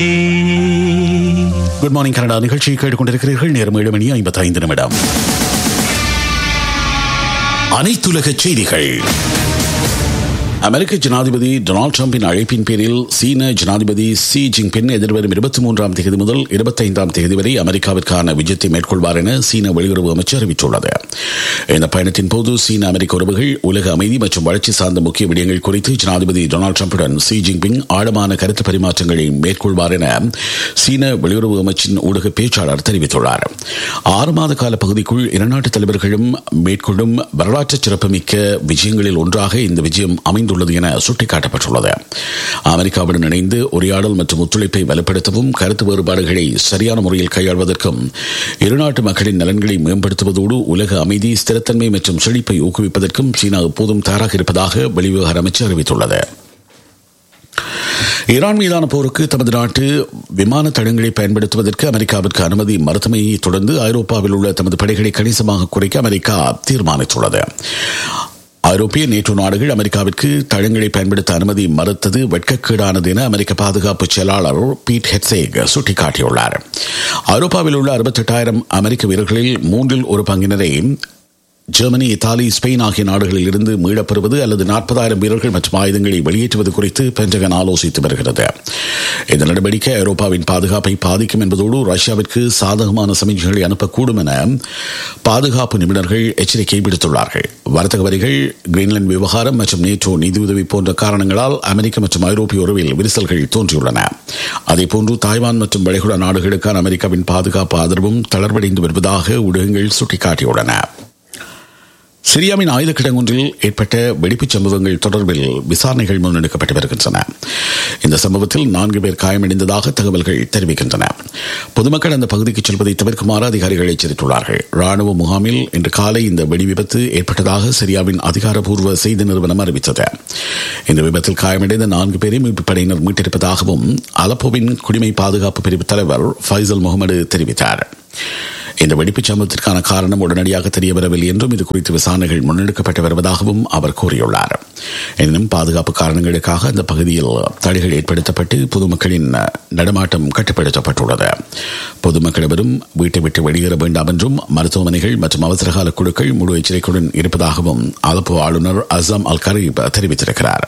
good morning Canada நிகழ்ச்சியை கேட்டுக்கொண்டிருக்கிறீர்கள் நேரம் ஏழு மணி ஐம்பத்தி ஐந்து நிமிடம் அனைத்துலக செய்திகள் அமெரிக்க ஜனாதிபதி டொனால்டு டிரம்பின் அழைப்பின் பேரில் சீன ஜனாதிபதி சி ஜின்பின் எதிர்வரும் இருபத்தி மூன்றாம் தேதி முதல் இருபத்தைந்தாம் தேதி வரை அமெரிக்காவிற்கான விஜயத்தை மேற்கொள்வார் என சீன வெளியுறவு அமைச்சர் அறிவித்துள்ளது இந்த பயணத்தின் போது சீன அமெரிக்க உறவுகள் உலக அமைதி மற்றும் வளர்ச்சி சார்ந்த முக்கிய விடயங்கள் குறித்து ஜனாதிபதி டொனால்டு டிரம்புடன் சி ஜின்பிங் ஆழமான கருத்து பரிமாற்றங்களை மேற்கொள்வார் என சீன வெளியுறவு அமைச்சின் ஊடக பேச்சாளர் தெரிவித்துள்ளார் ஆறு மாத கால பகுதிக்குள் இருநாட்டு தலைவர்களும் மேற்கொள்ளும் வரலாற்று சிறப்புமிக்க விஜயங்களில் ஒன்றாக இந்த விஜயம் அமைந்துள்ளது என சுட்டிக்காட்டப்பட்டுள்ளது அமெரிக்காவுடன் இணைந்து உரையாடல் மற்றும் ஒத்துழைப்பை வலுப்படுத்தவும் கருத்து வேறுபாடுகளை சரியான முறையில் கையாள்வதற்கும் இருநாட்டு மக்களின் நலன்களை மேம்படுத்துவதோடு உலக அமைதி ஸ்திரத்தன்மை மற்றும் செழிப்பை ஊக்குவிப்பதற்கும் சீனா எப்போதும் தயாராக இருப்பதாக வெளிவிவகார அமைச்சர் அறிவித்துள்ளது ஈரான் மீதான போருக்கு தமது நாட்டு விமான தடங்களை பயன்படுத்துவதற்கு அமெரிக்காவிற்கு அனுமதி மறுத்தமையை தொடர்ந்து ஐரோப்பாவில் உள்ள தமது படைகளை கணிசமாக குறைக்க அமெரிக்கா தீர்மானித்துள்ளது ஐரோப்பிய நேட்டோ நாடுகள் அமெரிக்காவிற்கு தளங்களை பயன்படுத்த அனுமதி மறுத்தது வெட்கக்கேடானது என அமெரிக்க பாதுகாப்பு செயலாளர் பீட் ஹெட்சேக் சுட்டிக்காட்டியுள்ளார் ஐரோப்பாவில் உள்ள அறுபத்தெட்டாயிரம் அமெரிக்க வீரர்களில் மூன்றில் ஒரு பங்கினரை ஜெர்மனி இத்தாலி ஸ்பெயின் ஆகிய நாடுகளில் இருந்து மீளப்பெறுவது அல்லது நாற்பதாயிரம் வீரர்கள் மற்றும் ஆயுதங்களை வெளியேற்றுவது குறித்து பென்டகன் ஆலோசித்து வருகிறது இந்த நடவடிக்கை ஐரோப்பாவின் பாதுகாப்பை பாதிக்கும் என்பதோடு ரஷ்யாவிற்கு சாதகமான சமிக்ஞைகளை அனுப்பக்கூடும் என பாதுகாப்பு நிபுணர்கள் எச்சரிக்கை விடுத்துள்ளார்கள் வர்த்தக வரிகள் கிரீன்லாந்து விவகாரம் மற்றும் நேட்டோ நிதியுதவி போன்ற காரணங்களால் அமெரிக்க மற்றும் ஐரோப்பிய உறவில் விரிசல்கள் தோன்றியுள்ளன அதேபோன்று தாய்வான் மற்றும் வளைகுடா நாடுகளுக்கான அமெரிக்காவின் பாதுகாப்பு ஆதரவும் தளர்வடைந்து வருவதாக ஊடகங்கள் சுட்டிக்காட்டியுள்ளன சிரியாவின் ஆயுத கிடங்கொன்றில் ஏற்பட்ட வெடிப்புச் சம்பவங்கள் தொடர்பில் விசாரணைகள் முன்னெடுக்கப்பட்டு வருகின்றன இந்த சம்பவத்தில் நான்கு பேர் காயமடைந்ததாக தகவல்கள் தெரிவிக்கின்றன பொதுமக்கள் அந்த பகுதிக்கு செல்வதை தவிர்க்குமாறு அதிகாரிகள் எச்சரித்துள்ளார்கள் ராணுவ முகாமில் இன்று காலை இந்த வெடி விபத்து ஏற்பட்டதாக சிரியாவின் அதிகாரப்பூர்வ செய்தி நிறுவனம் அறிவித்தது இந்த விபத்தில் காயமடைந்த நான்கு பேரை மீட்புப் படையினர் மீட்டிருப்பதாகவும் அலப்போவின் குடிமை பாதுகாப்பு பிரிவு தலைவர் ஃபைசல் முகமது தெரிவித்தார் இந்த வெடிப்புச் சம்பவத்திற்கான காரணம் உடனடியாக தெரியவரவில்லை என்றும் இது குறித்து விசாரணைகள் முன்னெடுக்கப்பட்டு வருவதாகவும் அவர் கூறியுள்ளார் எனினும் பாதுகாப்பு காரணங்களுக்காக அந்த பகுதியில் தடைகள் ஏற்படுத்தப்பட்டு பொதுமக்களின் நடமாட்டம் கட்டுப்படுத்தப்பட்டுள்ளது பொதுமக்கள் எவரும் வீட்டை விட்டு வெளியேற வேண்டாம் என்றும் மருத்துவமனைகள் மற்றும் அவசரகால குழுக்கள் முழு எச்சரிக்கையுடன் இருப்பதாகவும் அலப்போ ஆளுநர் அசாம் அல் கரீப் தெரிவித்திருக்கிறார்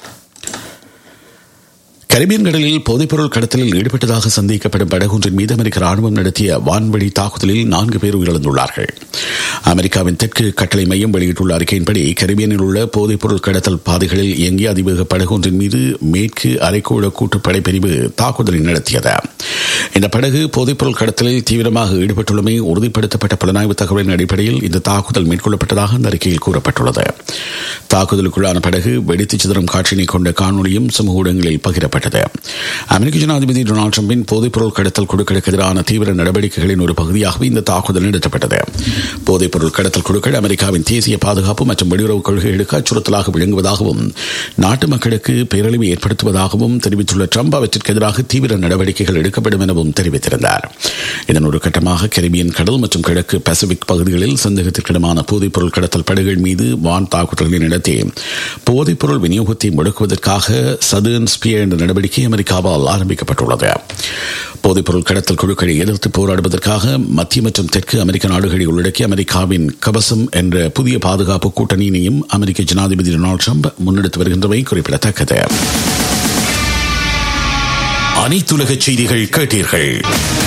கரிபியன் கடலில் போதைப்பொருள் கடத்தலில் ஈடுபட்டதாக சந்தேகிக்கப்படும் படகொன்றின் மீது அமெரிக்க ராணுவம் நடத்திய வான்வழி தாக்குதலில் நான்கு பேர் உயிரிழந்துள்ளார்கள் அமெரிக்காவின் தெற்கு கட்டளை மையம் வெளியிட்டுள்ள அறிக்கையின்படி கரிபியனில் உள்ள போதைப்பொருள் கடத்தல் பாதைகளில் இயங்கிய அதிவேக படகொன்றின் மீது மேற்கு அரைக்கோள கூட்டுப்படை பிரிவு தாக்குதலை நடத்தியது இந்த படகு போதைப்பொருள் கடத்தலில் தீவிரமாக ஈடுபட்டுள்ளமை உறுதிப்படுத்தப்பட்ட புலனாய்வு தகவலின் அடிப்படையில் இந்த தாக்குதல் மேற்கொள்ளப்பட்டதாக அந்த அறிக்கையில் கூறப்பட்டுள்ளது தாக்குதலுக்குள்ளான படகு வெடித்து சிதறும் காட்சியினை கொண்ட காணொலியும் சமூக ஊடகங்களில் பகிரப்பட்டது அமெரிக்க ஜனாதிபதி டொனால்டு டிரம்பின் போதைப்பொருள் கடத்தல் குழுக்களுக்கு எதிரான தீவிர நடவடிக்கைகளின் ஒரு பகுதியாகவே இந்த தாக்குதல் நடத்தப்பட்டது போதைப்பொருள் கடத்தல் குழுக்கள் அமெரிக்காவின் தேசிய பாதுகாப்பு மற்றும் வெளியுறவு கொள்கைகளுக்கு அச்சுறுத்தலாக விளங்குவதாகவும் நாட்டு மக்களுக்கு பேரழிவை ஏற்படுத்துவதாகவும் தெரிவித்துள்ள ட்ரம்ப் அவற்றிற்கு எதிராக தீவிர நடவடிக்கைகள் எடுக்கப்படும் எனவும் தெரிவித்திருந்தார் இதன் ஒரு கட்டமாக கரிபியன் கடல் மற்றும் கிழக்கு பசிபிக் பகுதிகளில் சந்தேகத்திற்கிடமான போதைப்பொருள் கடத்தல் படகுகள் மீது வான் தாக்குதல்களை நடத்தி போதைப்பொருள் விநியோகத்தை முடக்குவதற்காக சதர்ன் ஸ்பியர் என்ற நடவடிக்கை அமெரிக்காவால் ஆரம்பிக்கப்பட்டுள்ளது போதைப்பொருள் கடத்தல் குழுக்களை எதிர்த்து போராடுவதற்காக மத்திய மற்றும் தெற்கு அமெரிக்க நாடுகளை உள்ளடக்கி அமெரிக்காவின் கவசம் என்ற புதிய பாதுகாப்பு கூட்டணியினையும் அமெரிக்க ஜனாதிபதி டொனால்டு ட்ரம்ப் முன்னெடுத்து வருகின்றமை குறிப்பிடத்தக்கது அனைத்துலக செய்திகள் கேட்டீர்கள்